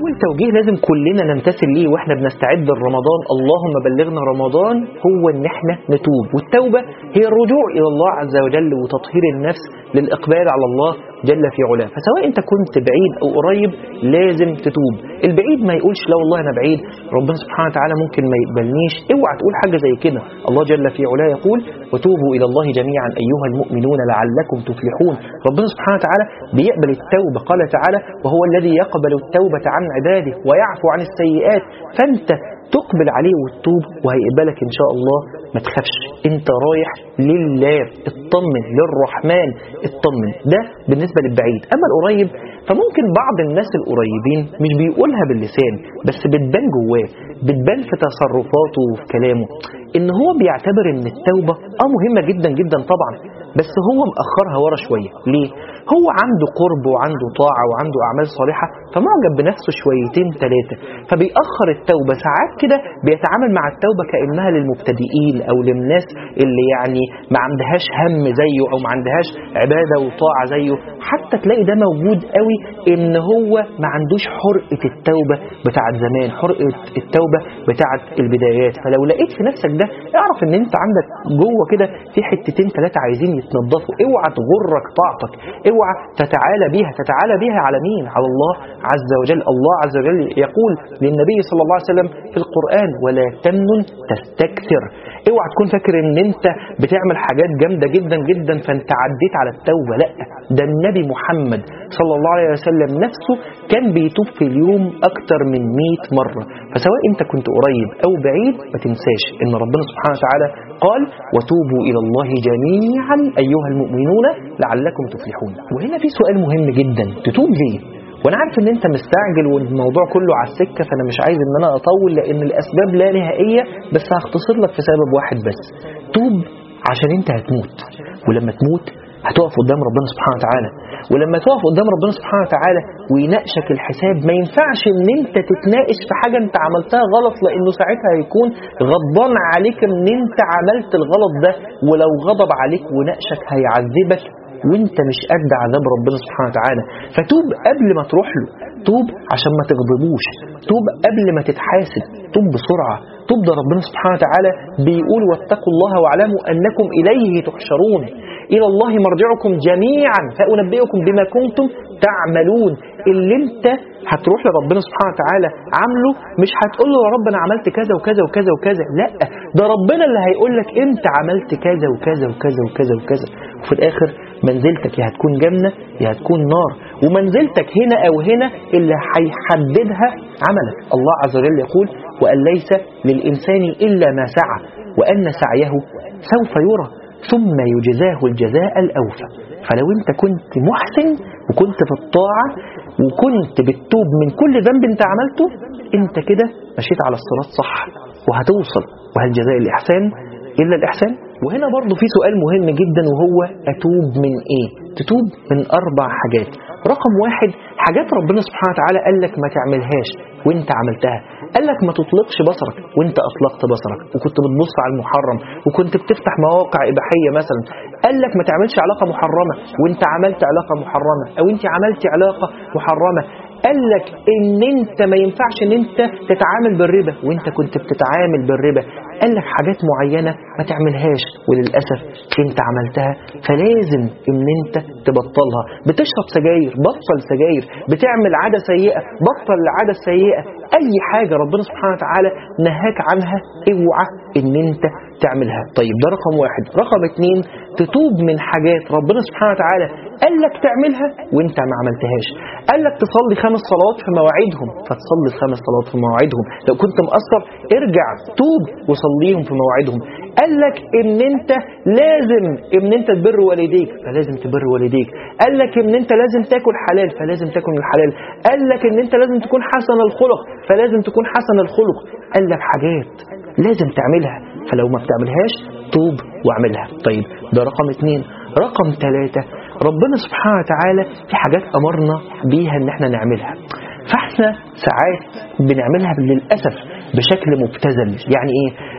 اول توجيه لازم كلنا نمتثل ليه واحنا بنستعد لرمضان اللهم بلغنا رمضان هو ان احنا نتوب والتوبه هي الرجوع الى الله عز وجل وتطهير النفس للاقبال على الله جل في علاه فسواء انت كنت بعيد او قريب لازم تتوب البعيد ما يقولش لا والله انا بعيد ربنا سبحانه وتعالى ممكن ما يقبلنيش اوعى تقول حاجه زي كده الله جل في علاه يقول وتوبوا الى الله جميعا ايها المؤمنون لعلكم تفلحون ربنا سبحانه وتعالى بيقبل التوبه قال تعالى وهو الذي يقبل التوبه عن عباده ويعفو عن السيئات فانت تقبل عليه وتتوب وهيقبلك ان شاء الله ما تخافش انت رايح لله اطمن للرحمن اطمن ده بالنسبه للبعيد اما القريب فممكن بعض الناس القريبين مش بيقولها باللسان بس بتبان جواه بتبان في تصرفاته وفي كلامه ان هو بيعتبر ان التوبه اه مهمه جدا جدا طبعا بس هو مأخرها ورا شويه ليه هو عنده قرب وعنده طاعه وعنده اعمال صالحه فمعجب بنفسه شويتين ثلاثه فبيأخر التوبه ساعات كده بيتعامل مع التوبه كانها للمبتدئين او للناس اللي يعني ما عندهاش هم زيه او ما عندهاش عباده وطاعه زيه حتى تلاقي ده موجود قوي ان هو ما عندوش حرقه التوبه بتاعت زمان حرقه التوبه بتاعت البدايات فلو لقيت في نفسك ده اعرف ان انت عندك جوه كده في حتتين ثلاثه عايزين يتنضفوا اوعى تغرك طاعتك اوعى تتعالى بيها تتعالى بيها على مين على الله عز وجل الله عز وجل يقول للنبي صلى الله عليه وسلم في القرآن ولا تمنن تستكثر اوعى تكون فاكر ان انت بتعمل حاجات جامدة جدا جدا فانت عديت على التوبة لا ده النبي محمد صلى الله عليه وسلم نفسه كان بيتوب في اليوم اكتر من 100 مرة فسواء انت كنت قريب او بعيد ما تنساش ان ربنا سبحانه وتعالى قال وتوبوا الى الله جميعا ايها المؤمنون لعلكم تفلحون وهنا في سؤال مهم جدا تتوب ليه وانا عارف ان انت مستعجل والموضوع كله على السكه فانا مش عايز ان انا اطول لان الاسباب لا نهائيه بس هختصر لك في سبب واحد بس توب عشان انت هتموت ولما تموت هتقف قدام ربنا سبحانه وتعالى ولما تقف قدام ربنا سبحانه وتعالى ويناقشك الحساب ما ينفعش ان انت تتناقش في حاجه انت عملتها غلط لانه ساعتها هيكون غضبان عليك ان انت عملت الغلط ده ولو غضب عليك وناقشك هيعذبك وانت مش قد عذاب ربنا سبحانه وتعالى فتوب قبل ما تروح له توب عشان ما تغضبوش توب قبل ما تتحاسب توب بسرعة توب ده ربنا سبحانه وتعالى بيقول واتقوا الله واعلموا أنكم إليه تحشرون إلى الله مرجعكم جميعا فأنبئكم بما كنتم تعملون اللي انت هتروح لربنا سبحانه وتعالى عامله مش هتقول له يا رب انا عملت كذا وكذا وكذا وكذا لا ده ربنا اللي هيقول لك انت عملت كذا وكذا وكذا وكذا وكذا وفي الاخر منزلتك يا هتكون جنة يا هتكون نار ومنزلتك هنا او هنا اللي هيحددها عملك الله عز وجل يقول وأن ليس للإنسان إلا ما سعى وأن سعيه سوف يرى ثم يجزاه الجزاء الأوفى فلو أنت كنت محسن وكنت في الطاعة وكنت بتتوب من كل ذنب أنت عملته أنت كده مشيت على الصراط صح وهتوصل وهل جزاء الإحسان إلا الإحسان وهنا برضو في سؤال مهم جدا وهو أتوب من إيه تتوب من أربع حاجات رقم واحد حاجات ربنا سبحانه وتعالى قال لك ما تعملهاش وانت عملتها قال لك ما تطلقش بصرك وانت اطلقت بصرك وكنت بتبص على المحرم وكنت بتفتح مواقع اباحيه مثلا قال لك ما تعملش علاقه محرمه وانت عملت علاقه محرمه او انت عملت علاقه محرمه قال لك ان انت ما ينفعش ان انت تتعامل بالربا وانت كنت بتتعامل بالربا قال لك حاجات معينه ما تعملهاش وللاسف انت عملتها فلازم ان انت تبطلها بتشرب سجاير بطل سجاير بتعمل عاده سيئه بطل العاده السيئه اي حاجه ربنا سبحانه وتعالى نهاك عنها اوعى ان انت تعملها طيب ده رقم واحد رقم اتنين تتوب من حاجات ربنا سبحانه وتعالى قال لك تعملها وانت ما عملتهاش قال لك تصلي خمس صلوات في مواعيدهم فتصلي الخمس صلوات في مواعيدهم لو كنت مقصر ارجع توب وصليهم في مواعيدهم قال لك ان انت لازم ان انت تبر والديك فلازم تبر والديك قال لك ان انت لازم تاكل حلال فلازم تاكل من الحلال قال لك ان انت لازم تكون حسن الخلق فلازم تكون حسن الخلق قال لك حاجات لازم تعملها فلو ما بتعملهاش توب واعملها طيب ده رقم اتنين رقم ثلاثة ربنا سبحانه وتعالى في حاجات أمرنا بيها ان احنا نعملها فاحنا ساعات بنعملها للأسف بشكل مبتذل يعني ايه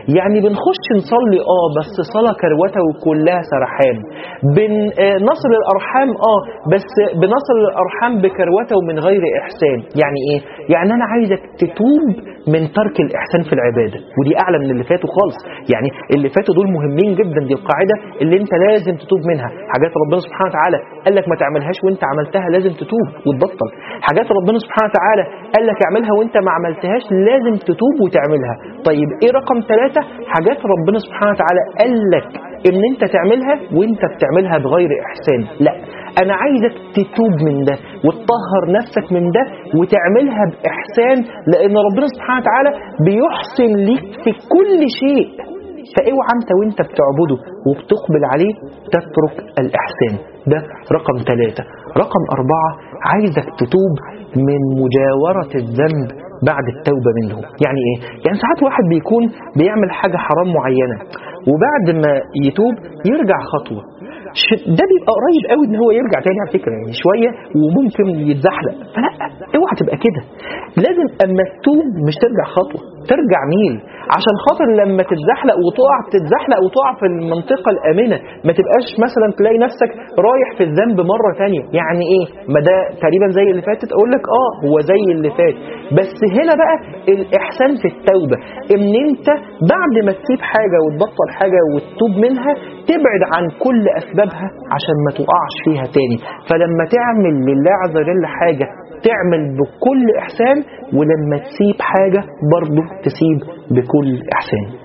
يعني بنخش نصلي اه بس صلاة كروتة وكلها سرحان بن آه نصل الأرحام اه بس بنصل الأرحام بكروتة ومن غير إحسان يعني إيه؟ يعني أنا عايزك تتوب من ترك الإحسان في العبادة ودي أعلى من اللي فاتوا خالص يعني اللي فاتوا دول مهمين جدا دي القاعدة اللي أنت لازم تتوب منها حاجات ربنا سبحانه وتعالى قال لك ما تعملهاش وأنت عملتها لازم تتوب وتبطل حاجات ربنا سبحانه وتعالى قال لك اعملها وأنت ما عملتهاش لازم تتوب وتعملها طيب إيه رقم ثلاثة حاجات ربنا سبحانه وتعالى قال لك ان انت تعملها وانت بتعملها بغير احسان لا انا عايزك تتوب من ده وتطهر نفسك من ده وتعملها باحسان لان ربنا سبحانه وتعالى بيحسن ليك في كل شيء فاوعى انت وانت بتعبده وبتقبل عليه تترك الاحسان ده رقم ثلاثة رقم أربعة عايزك تتوب من مجاورة الذنب بعد التوبة منه يعني ايه؟ يعني ساعات واحد بيكون بيعمل حاجة حرام معينة وبعد ما يتوب يرجع خطوة ده بيبقى قريب قوي ان هو يرجع تاني على فكره يعني شويه وممكن يتزحلق فلا اوعى تبقى كده لازم اما تتوب مش ترجع خطوه ترجع ميل عشان خاطر لما تتزحلق وتقع تتزحلق وتقع في المنطقه الامنه ما تبقاش مثلا تلاقي نفسك رايح في الذنب مره تانية يعني ايه ما ده تقريبا زي اللي فاتت اقول لك اه هو زي اللي فات بس هنا بقى الاحسان في التوبه ان انت بعد ما تسيب حاجه وتبطل حاجه وتتوب منها تبعد عن كل اسبابها عشان ما تقعش فيها تاني فلما تعمل لله عز وجل حاجه تعمل بكل احسان ولما تسيب حاجه برضه تسيب بكل احسان